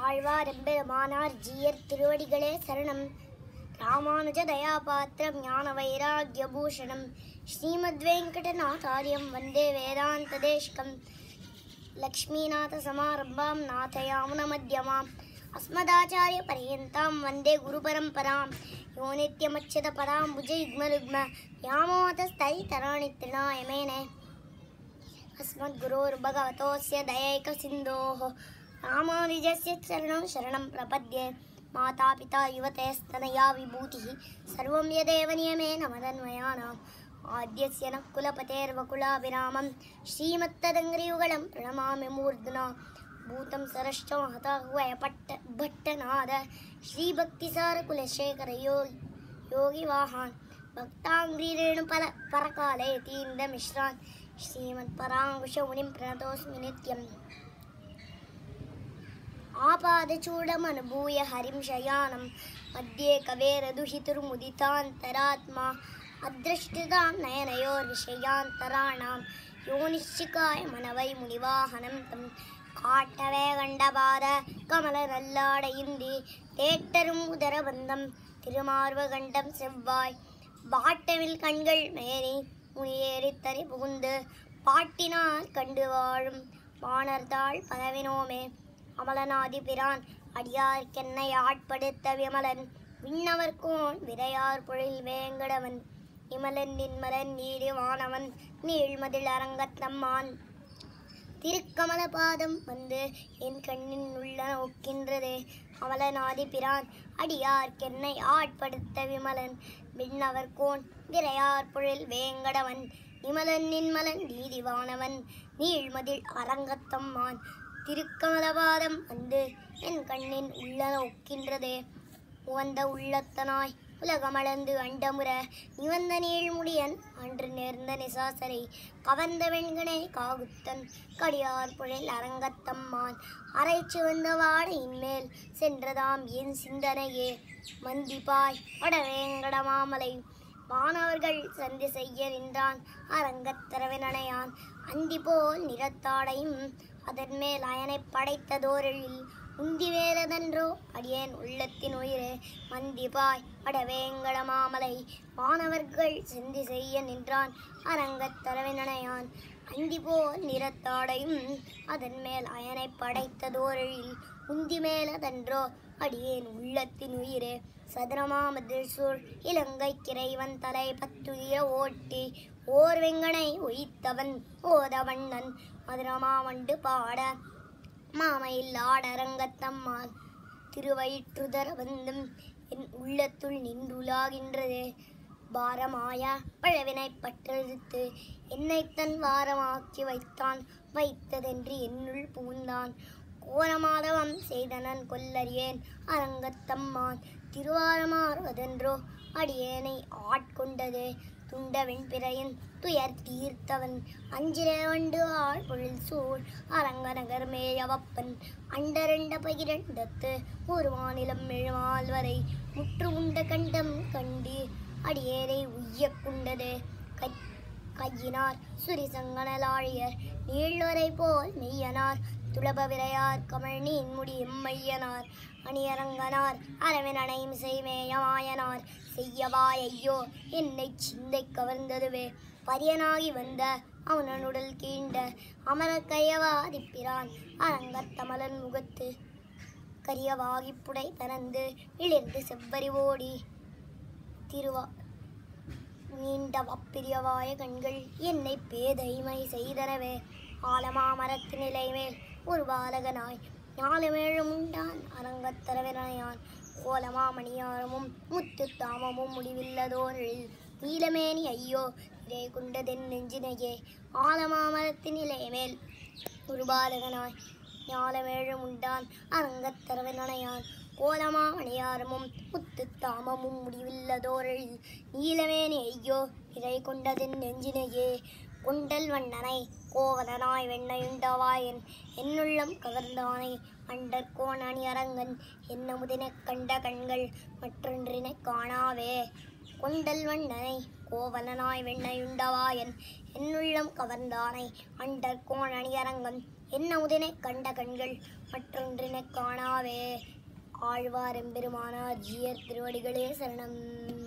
ஆழ்வார் எம்பெருமானார் ஜீயர் திருவடிகளே சரணம் ராமானுஜ தயாபாத்திரம் ஞான வைராகிய பூஷணம் ஸ்ரீமத் வெங்கடநாதாரியம் வந்தே வேதாந்த தேஷ்கம் லக்ஷ்மீநாத சமாரம்பாம் நாதயாமுன மத்தியமாம் அஸ்மதாச்சாரிய பரியந்தாம் வந்தே குரு பரம்பராம் யோ நித்யமச்சத பராம் புஜ யுக்மலுக்ம யாமோதஸ்தை தராணி திருநாயமேனே अस्मद्गुरोर्भगवतोऽस्य दयैकसिन्धोः रामानुजस्य चरणं शरणं प्रपद्ये मातापिता युवतयस्तनया विभूतिः सर्वं यदेव नियमेन मदन्वयानाम् आद्यस्य नः कुलपतेर्वकुलाभिरामं श्रीमत्तदङ्ग्रियुगलं प्रणमामि मूर्ध्ना भूतं सरश्च महता वयपट्ट भट्टनाद श्रीभक्तिसारकुलशेखर योगि योगिवाहान् भक्ताङ्ग्रीरेणुपल परकालयतीन्द्रमिश्रान् श्रीमत्पराङ्कुशमुनिं प्रणतोऽस्मि नित्यम् आपादचूडमनुभूय हरिं शयानं मध्ये कवेरदुहितुर्मुदितान्तरात्मा अदृष्टितां नयनयोर्विषयान्तराणां योनिश्चिकाय मनवै मुनिवाहनं तं காட்டவே கண்டபாத கமல நல்லாட இந்தி தேட்டரும் உதரபந்தம் திருமார்வகண்டம் செவ்வாய் வாட்டவில் கண்கள் மேனி முனியேறித்தறி புகுந்து பாட்டினால் கண்டு வாழும் வானர்தாள் பதவினோமே அமலநாதி பிரான் அடியார்க்கென்னை ஆட்படுத்த விமலன் விண்ணவர்கோன் விரையார் பொழில் வேங்கடவன் இமலன் நின்மலன் நீடி வானவன் நீழ்மதில் அரங்கத்தம்மான் திருக்கமல பாதம் வந்து என் கண்ணின் உள்ள நோக்கின்றதே அமலநாதி பிரான் அடியார்க்கென்னை ஆட்படுத்த விமலன் விண்ணவர் கோன் விரையார் பொழில் வேங்கடவன் நிமலன் நின்மலன் நீதிவானவன் நீழ்மதில் அரங்கத்தம்மான் திருக்கமலபாதம் வந்து என் கண்ணின் உள்ள நோக்கின்றதே உவந்த உள்ளத்தனாய் உலகமளந்து அண்டமுற நிவந்த நீழ்முடியன் அன்று நேர்ந்த நிசாசரை கவர்ந்த வெண்கனை காகுத்தன் கடியார் புழல் அரங்கத்தம்மான் அரைச்சு வந்த வாடையின் மேல் சென்றதாம் என் சிந்தனையே மந்திப்பாய் வடவேங்கடமாமலை மாணவர்கள் சந்தி செய்ய நின்றான் அரங்கத்தரவனனையான் அந்தி போல் நிறத்தாடையும் அதன் மேல் அயனை படைத்ததோரில் உந்தி வேறதன்றோ அடியேன் உள்ளத்தின் உயிரே மந்திபாய் அடவேங்கட மாமலை மாணவர்கள் செந்தி செய்ய நின்றான் அரங்கத்தரவினனையான் அந்தி போல் நிறத்தாடையும் அதன் மேல் அயனை படைத்ததோரில் உந்தி மேலதன்றோ அடியேன் உள்ளத்தின் உயிரே சதுரமாமதில் சூழ் இலங்கை கிரைவன் தலை பத்துயிர ஓட்டி ஓர் வெங்கனை உயித்தவன் ஓதவண்ணன் மதுரமாமண்டு பாட மாமையில் ஆடரங்கத்தம்மாள் திருவயிற்றுதர வந்தும் என் உள்ளத்துள் நின்றுலாகின்றதே பாரமாய பழவினை பற்றெடுத்து என்னை தன் வாரமாக்கி வைத்தான் வைத்ததென்று என்னுள் புகுந்தான் கோரமாதவம் செய்தனன் கொல்லறியேன் அரங்கத்தம்மான் திருவாரமாறுவதென்றோ அடியேனை ஆட்கொண்டதே துண்டவன் பிறையின் துயர் தீர்த்தவன் அஞ்சிரே வண்டு ஆள் பொழில் சூழ் அரங்கநகர் மேயவப்பன் அண்டரண்ட பகிரண்டத்து ஒரு மாநிலம் எழுமால் வரை முற்று உண்ட கண்டம் கண்டு அடியேனை உய்ய குண்டது கை கையினார் சுரிசங்கனலாழியர் நீழ்வரை போல் மெய்யனார் துளப விரையார் கமழ்நீன் முடி எம்மையனார் அணியரங்கனார் அரவன் அணையும் செய்மேயமாயனார் செய்யவாய் ஐயோ என்னை சிந்தை கவர்ந்ததுவே பரியனாகி வந்த அவனனுடல் கீண்ட அமரர் கையவாதிப்பிரான் அரங்கத்தமலன் முகத்து கரியவாகி புடை பறந்து இளிர்ந்து செவ்வரி ஓடி திருவா நீண்ட வப்பிரியவாய கண்கள் என்னை பேதைமை செய்தனவே ஆலமாமரத்து நிலை மேல் ஒரு பாலகனாய் ஞாலமேழும் உண்டான் அரங்கத்தரவினையான் கோலமாமணியாரமும் முத்து தாமமும் முடிவில்லதோரில் நீலமேனி ஐயோ இதே குண்டதென் நெஞ்சினையே ஆலமாமரத்து நிலை மேல் ஒரு பாலகனாய் ஞாலமேழும் உண்டான் அரங்கத்தரவினையான் கோலமாமணியாரமும் முத்து தாமமும் முடிவில்லதோரில் நீலமேனி ஐயோ இதை கொண்டதென் நெஞ்சினையே குண்டல் வண்ணனை கோவலனாய் வெண்ணையுண்டவாயன் என்னுள்ளம் கவர்ந்தானை அண்டர்கோன் அணி அரங்கன் என்ன முதினக் கண்ட கண்கள் மற்றொன்றினைக் காணாவே கொண்டல் வண்ணனை கோவலனாய் வெண்ணையுண்டவாயன் என்னுள்ளம் கவர்ந்தானை அண்டர்கோன் அணியரங்கன் என்ன உதனை கண்ட கண்கள் மற்றொன்றினை காணாவே ஆழ்வார் எம்பெருமானார் ஜியர் திருவடிகளே சரணம்